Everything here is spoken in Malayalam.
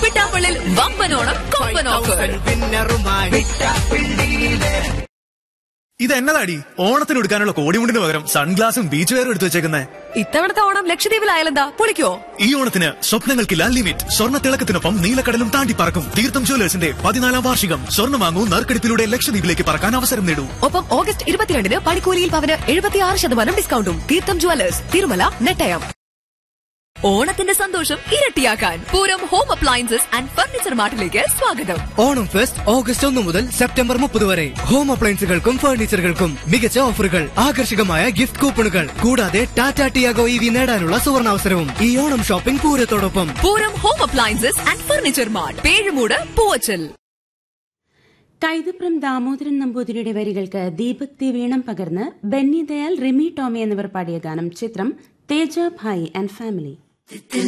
പിട്ടാപ്പള്ളിൽ വമ്പനോണം കൊമ്പൻ ഓഫർ ഇത് എന്നതാടി ഓണത്തിന് എടുക്കാനുള്ള കോടിമുണ്ടിന് പകരം സൺഗ്ലാസും ബീച്ച് വെയറും എടുത്തു വെച്ചേക്കുന്നേ ഇത്തവണത്തെ ഓണം ലക്ഷദ്വീപിലായാലെന്താ പൊളിക്കോ ഈ ഓണത്തിന് സ്വപ്നങ്ങൾക്കില്ല ലിമിറ്റ് സ്വർണ്ണ തിളക്കത്തിനൊപ്പം നീലക്കടലും താണ്ടി പറക്കും തീർത്ഥം ജ്വല്ലേഴ്സിന്റെ പതിനാലാം വാർഷികം സ്വർണ്ണം വാങ്ങൂ നറുക്കെടുപ്പിലൂടെ ലക്ഷദ്വീപിലേക്ക് പറക്കാൻ അവസരം നേടൂ ഒപ്പം ഓഗസ്റ്റ് ഇരുപത്തിരണ്ടിന് പണിക്കൂലിയിൽ പവന് എഴുപത്തിയാറ് ശതമാനം ഡിസ്കൗണ്ടും തീർത്ഥം ജുവലേഴ്സ് തിരുമല നെട്ടയം ഓണത്തിന്റെ സന്തോഷം ഇരട്ടിയാക്കാൻ Pooram home appliances and furniture മാർട്ടിലേക്ക് സ്വാഗതം ഓണം ഫെസ്റ്റ് ഓഗസ്റ്റ് ഒന്ന് മുതൽ സെപ്റ്റംബർ മുപ്പത് വരെ ഹോം അപ്ലയൻസുകൾക്കും ഫർണിച്ചറുകൾക്കും മികച്ച ഓഫറുകൾ ആകർഷകമായ ഗിഫ്റ്റ് കൂപ്പണുകൾ കൂടാതെ ടാറ്റ ടിയാഗോ ഇ വി നേടാനുള്ള സുവർണാവസരവും ഈ ഓണം ഷോപ്പിംഗ് പൂരത്തോടൊപ്പം Pooram home appliances and furniture mart Pezhumoodu Poovachal Kaithapram Damodaran നമ്പൂതിരിയുടെ വരികൾക്ക് ദീപക് തി വീണം പകർന്ന് ബെന്നി ദയാൽ റിമി ടോമി എന്നിവർ പാടിയ ഗാനം ചിത്രം തേജ ഭായ് ആൻഡ് ഫാമിലി